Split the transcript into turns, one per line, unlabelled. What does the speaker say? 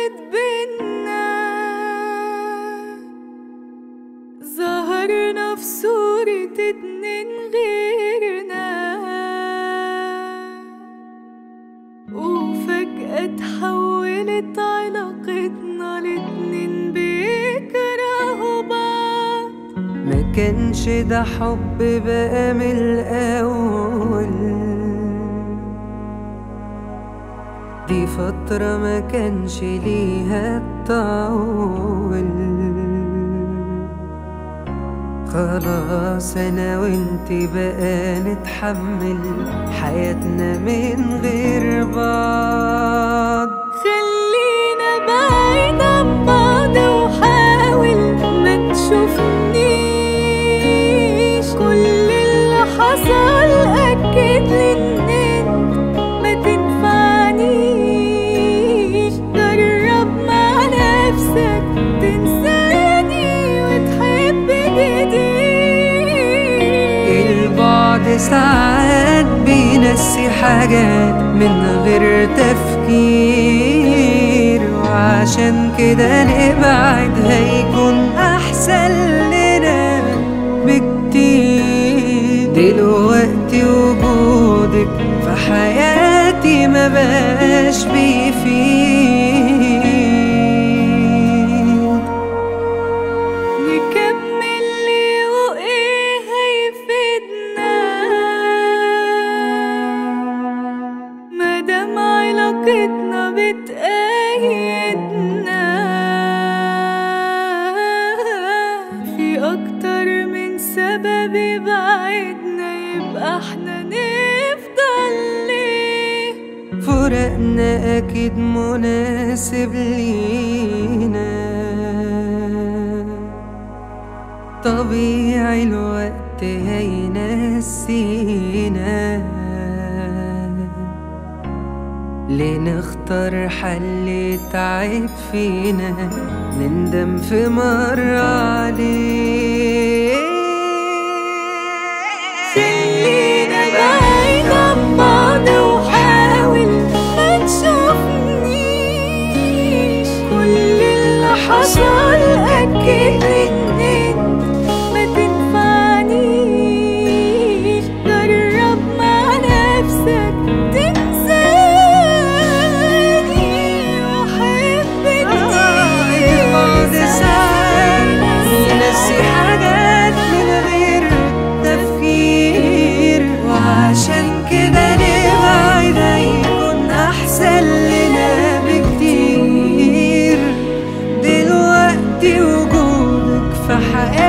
بينا ظهرنا في صورة اتنين غيرنا وفجأة اتحولت علاقتنا لاتنين بيكرهوا بعض
ما كانش ده حب بقى من الأول دي فترة ما كانش ليها الطول خلاص أنا وانت بقى نتحمل حياتنا من غير بعض
خلينا بعيد عن بعض وحاول ما تشوفنيش كل اللي حصل أكد لي إن انت ما تنفعنيش جرب مع نفسك تنساني وتحب جديد
البعد ساعات بينسي حاجات من غير تفكير وعشان كده نبعد هيكون أحسن لنا بكتير دلوقتي وجودك في حياتي ما بقاش بيفيد
نكمل ليه وإيه هيفيدنا مادام علاقتنا بتأيدنا في أكتر من سبب يبعدنا يبقى احنا نفضل ليه
فراقنا أكيد مناسب لينا طبيعي الوقت هينسينا ليه نختار حل يتعب فينا نندم في مرة عليه
خلينا بعيد عن بعض وحاول ما تشوفنيش كل اللي حصل أكد إن انت ما تنفعنيش جرب مع نفسك تنساني وحب
بعد ساعات ينسي حاجات من غير تفكير وعشان كده نبعد هيكون أحسن لنا بكتير دلوقتي وجودك في حياتي